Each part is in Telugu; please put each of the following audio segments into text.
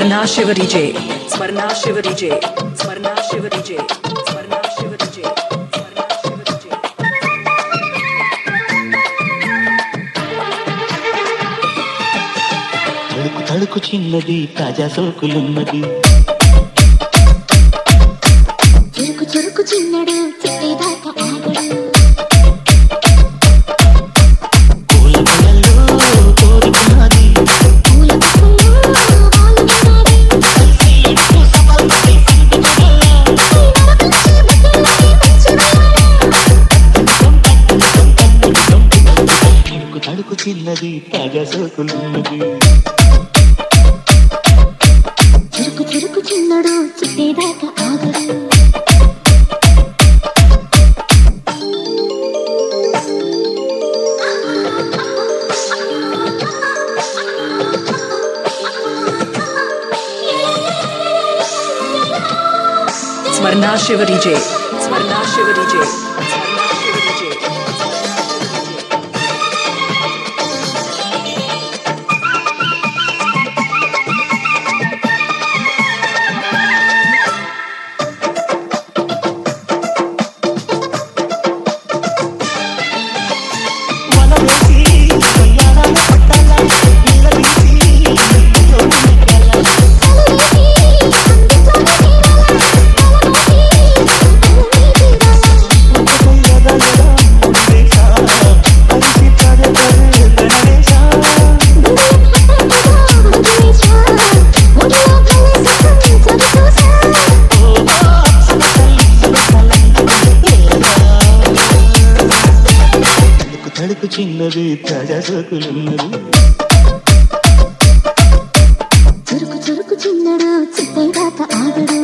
స్మరణ శివరి జే స్మరణ శివరి జే స్మరణ శివరి జే స్మరణ శివరి జే స్మరణ శివరి జే తడుకు తడుకు చిన్నది తాజా సోకులున్నది చురుకు చురుకు చిన్నడు చిట్టేదాకా ఆగడు పూల పొలంలో కోరుకున్నది పూల పువ్వుల్లో వాలుతున్నాడు. తడుకు తడుకు చిన్నది తాజా సోకులున్నది చురుకు చురుకు చిన్నడు చిట్టేదాకా ఆగడు స్మరణ శివరి జే స్మరణ శివరి జే స్మరణ శివరి జే వలవేసి వయ్యారాల పట్టాల నిలదీసి జోడు నెట్టాల తడుకు తడుకు చిన్నది తాజా సోకులున్నది చురుకు చురుకు చిన్నడు చిట్టేదాకా ఆగడు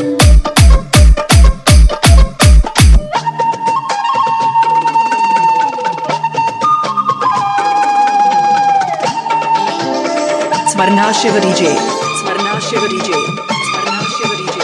స్మరణ శివరి జే స్మరణ శివరి జే స్మరణ శివరి జే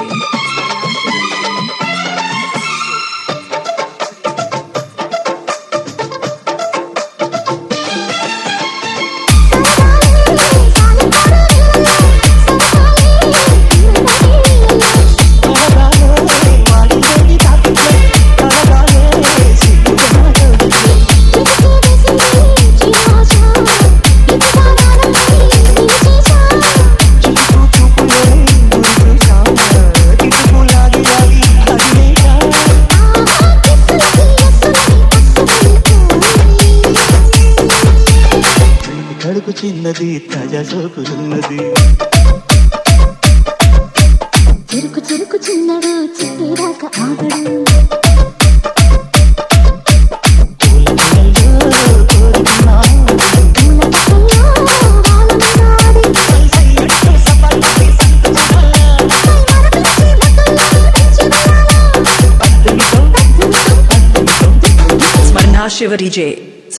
కడుపు చిన్నది తాజా సోకులున్నది చురుకు చురుకు చిన్నడు చిట్టేదాకా ఆగడు పూల పొలంలో కోరుకున్నా పూల పువ్వుల్లో వాలుతున్నాడు. స్మరణ శివరి జే